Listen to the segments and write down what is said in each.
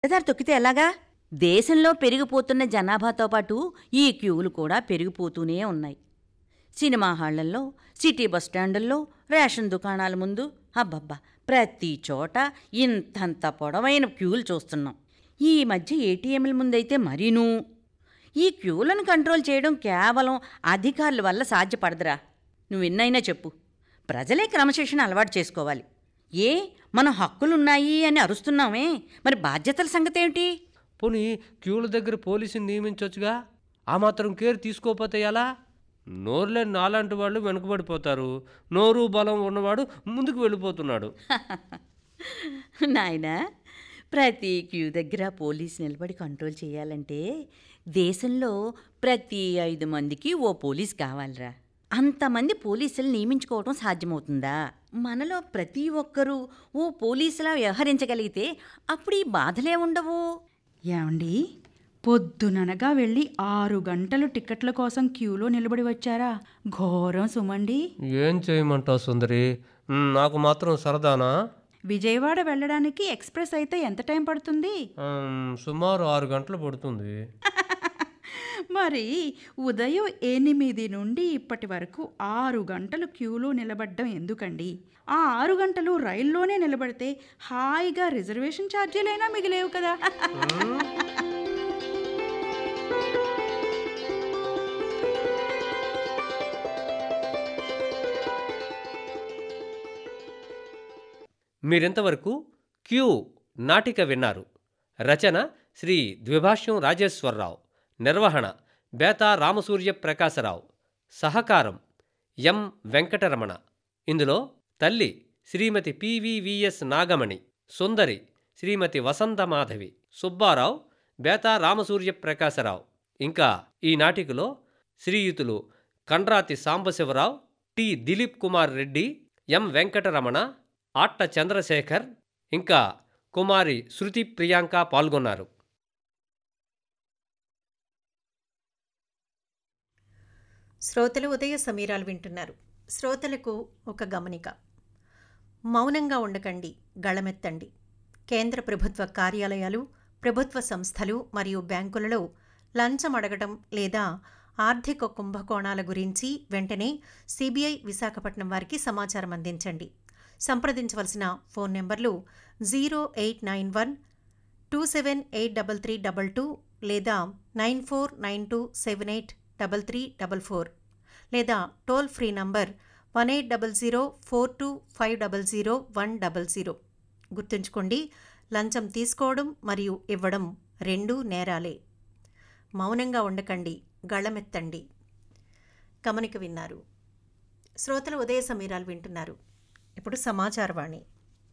పక్కదారి తొక్కితే ఎలాగా దేశంలో పెరిగిపోతున్న జనాభాతో పాటు ఈ క్యూలు కూడా పెరిగిపోతూనే ఉన్నాయి సినిమా హాళ్లల్లో సిటీ బస్టాండుల్లో రేషన్ దుకాణాల ముందు అబ్బబ్బా ప్రతి చోట ఇంతంత పొడవైన క్యూలు చూస్తున్నాం ఈ మధ్య ఏటీఎంల ముందైతే మరీనూ ఈ క్యూలను కంట్రోల్ చేయడం కేవలం అధికారుల వల్ల సాధ్యపడదురా నువ్వు ఎన్నైనా చెప్పు ప్రజలే క్రమశిక్షణ అలవాటు చేసుకోవాలి ఏ మన హక్కులున్నాయి అని అరుస్తున్నామే మరి బాధ్యతల సంగతి ఏమిటి పోనీ క్యూల దగ్గర పోలీసుని నియమించవచ్చుగా ఆ మాత్రం కేర్ తీసుకోకపోతే ఎలా నోరులేని నాలాంటి వాళ్ళు వెనుకబడిపోతారు నోరు బలం ఉన్నవాడు ముందుకు వెళ్ళిపోతున్నాడు నాయనా ప్రతి క్యూ దగ్గర పోలీస్ నిలబడి కంట్రోల్ చేయాలంటే దేశంలో ప్రతి ఐదు మందికి ఓ పోలీస్ కావాలిరా అంతమంది పోలీసులు నియమించుకోవడం సాధ్యమవుతుందా మనలో ప్రతి ఒక్కరూ ఓ పోలీసులా వ్యవహరించగలిగితే అప్పుడు ఈ బాధలే ఉండవు ఏమండి పొద్దుననగా వెళ్ళి ఆరు గంటలు టిక్కెట్ల కోసం క్యూలో నిలబడి వచ్చారా ఘోరం సుమండి ఏం చేయమంటావు సుందరి ఉమ్, నాకు మాత్రం సరదానా విజయవాడ వెళ్ళడానికి ఎక్స్ప్రెస్ అయితే ఎంత టైం పడుతుంది ఉమ్, సుమారు ఆరు గంటలు పడుతుంది మరి ఉదయం ఎనిమిది నుండి ఇప్పటి వరకు ఆరు గంటలు క్యూలో నిలబడడం ఎందుకండి ఆ ఆరు గంటలు రైల్లోనే నిలబడితే హాయిగా రిజర్వేషన్ ఛార్జీలైనా మిగిలేవు కదా మీరింతవరకు క్యూ నాటిక విన్నారు రచన శ్రీ ద్విభాష్యం రాజేశ్వరరావు నిర్వహణ బేతా రామసూర్య ప్రకాశరావు సహకారం ఎం వెంకటరమణ ఇందులో తల్లి శ్రీమతి పివివిఎస్ నాగమణి సుందరి శ్రీమతి వసంతమాధవి సుబ్బారావు బేతా రామసూర్య ప్రకాశరావు ఇంకా ఈ నాటికలో శ్రీయుతులు కండ్రాతి సాంబశివరావు టి దిలీప్ కుమార్ రెడ్డి ఎం వెంకటరమణ ఆట్ట చంద్రశేఖర్ ఇంకా కుమారి శృతి ప్రియాంక పాల్గొన్నారు శ్రోతలు ఉదయ సమీరాలు వింటున్నారు శ్రోతలకు ఒక గమనిక మౌనంగా ఉండకండి గళమెత్తండి కేంద్ర ప్రభుత్వ కార్యాలయాలు ప్రభుత్వ సంస్థలు మరియు బ్యాంకులలో లంచం అడగడం లేదా ఆర్థిక కుంభకోణాల గురించి వెంటనే సిబిఐ విశాఖపట్నం వారికి సమాచారం అందించండి సంప్రదించవలసిన ఫోన్ నెంబర్లు zero eight nine one two seven eight double three double two లేదా nine four nine two seven eight double three double four లేదా toll free number one eight double zero four two five double zero one double zero గుర్తుంచుకోండి లంచం తీసుకోవడం మరియు ఇవ్వడం రెండూ నేరాలే మౌనంగా ఉండకండి గళమెత్తండి గమనిక విన్నారు శ్రోతలు ఉదయ సమీరాలు వింటున్నారు ఇప్పుడు Samacharavani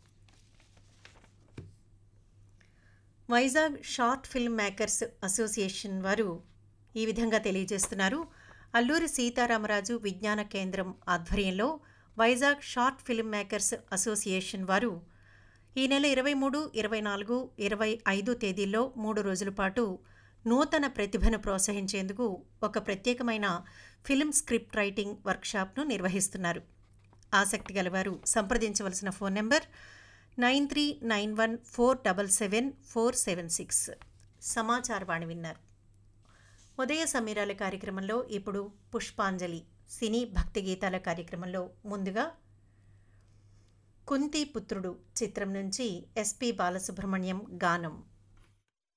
Vizag short film makers association వారు ఈ విధంగా తెలియజేస్తున్నారు అల్లూరి సీతారామరాజు విజ్ఞాన కేంద్రం ఆధ్వర్యంలో Vizag short film makers association వారు ఈ నెల ఇరవై మూడు ఇరవై నాలుగు ఇరవై ఐదు తేదీల్లో మూడు రోజుల పాటు నూతన ప్రతిభను ప్రోత్సహించేందుకు ఒక ప్రత్యేకమైన ఫిల్మ్ స్క్రిప్ట్ రైటింగ్ వర్క్షాప్ను నిర్వహిస్తున్నారు ఆసక్తి గలవారు సంప్రదించవలసిన phone number nine three nine one four double seven four seven six Samacharavani విన్నారు ఉదయ సమీరాల కార్యక్రమంలో ఇప్పుడు పుష్పాంజలి సినీ భక్తి గీతాల కార్యక్రమంలో ముందుగా కుంతి పుత్రుడు చిత్రం నుంచి ఎస్పి బాలసుబ్రహ్మణ్యం గానం